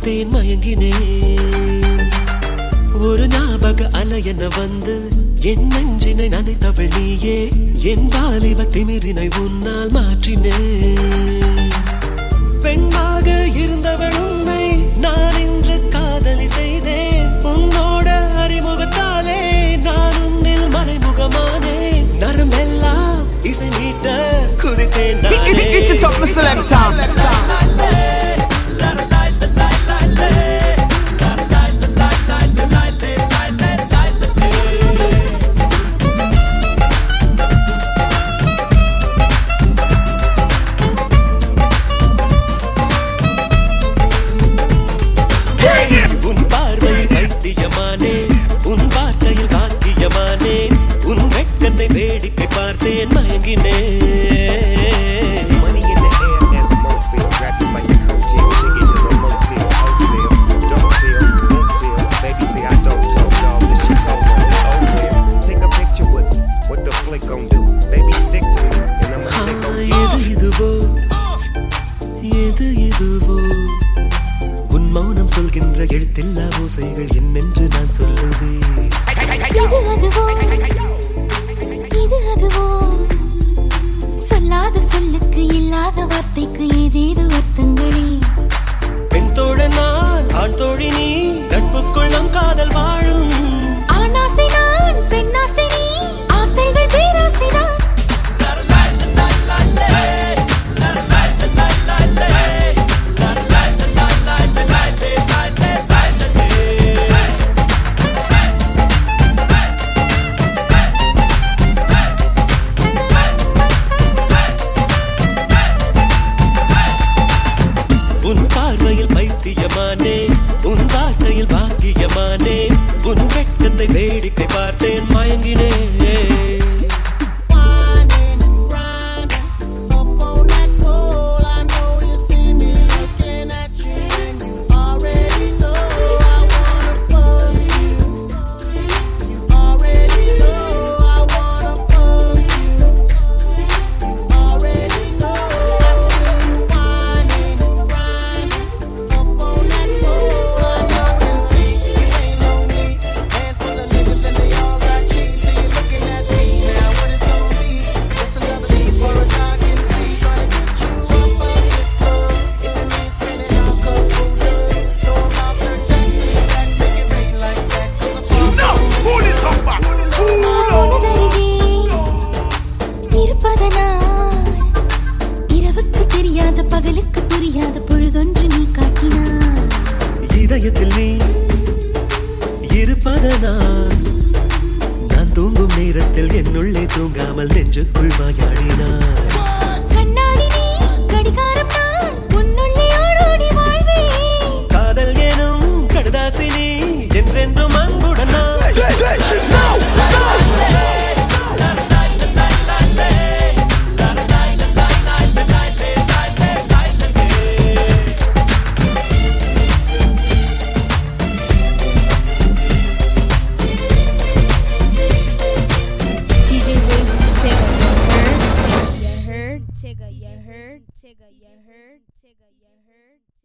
பார்த்தேன் மயங்கினேன் ஒரு ஞாபக அலை என வந்து என் நெஞ்சினை நனைத்தவள் நீயே என் வாலிப திமிரினை உன்னால் மாற்றினேன் பெண்ணாக இருந்தவள் உன்னை நான் இன்று காதலி செய்தேன் உன்னோட அறிமுகத்தாலே நான் உன்னில் மறைமுகமானேன் நரம்பெல்லாம் இசை மீட்ட குதித்தேன் நானே. It's a top selector. உன் பார்வையில் வைத்தியமானே உன் வார்த்தையில் வாக்கியமானே உன் வெட்கத்தை வேடிக்கை பார்த்தேன் மயங்கினேன் Money in the air, there's more feel. Grab you by your coattail, take it to the motel, wholesale. Don't tell, won't tell. Baby say I don't tell dog, but she told on me. Oh well, take a picture with me. What the flick gon' do? Baby stick to me, and I'ma ah, stick on எது இதுவோ எது இதுவோ உன் மௌனம் சொல்கின்ற எழுத்தில்லா ஓசைகள் என்னென்று நான் சொல்லுவேன் இது அதுவோ இது அதுவோ சொல்லாத சொல்லுக்கு இல்லாத வார்த்தைக்கு ஏதேது அர்த்தங்களே பெண் தோழன் நான் ஆண் தோழி நீ நட்புக்குள் நம் காதல் வாழும் ஆணாசை நான் பெண்ணாசை நீ ஆசைகள் பேராசைதான் உன் பார்வையில் பைத்தியமானே உன் வார்த்தையில் பாக்கியமானே உன் வெட்கத்தை வேடிக்கை பார்த்தேன் மயங்கினேன் உனதருகே இருப்பதனால் இரவுக்கு தெரியாத பகலுக்கு புரியாத பொழுதொன்று நீ காட்டினாய் இதயத்தில் நீ இருப்பதனால் நான் தூங்கும் நேரத்தில் என்னுள்ளே தூங்காமல் நெஞ்சுக்குள் வாயாடினார் கண்ணாடி நீ கடிகாரம் நான் உன்னுள்ளே ஓடோடி வாழ்வேன் காதல் எனும் கடுதாசினி என்றென்றும் அன்புடன் நான் DJ Wiz, Tigger, you heard? You heard? Tigger, you heard? Tigger, you heard? Tigger, you heard?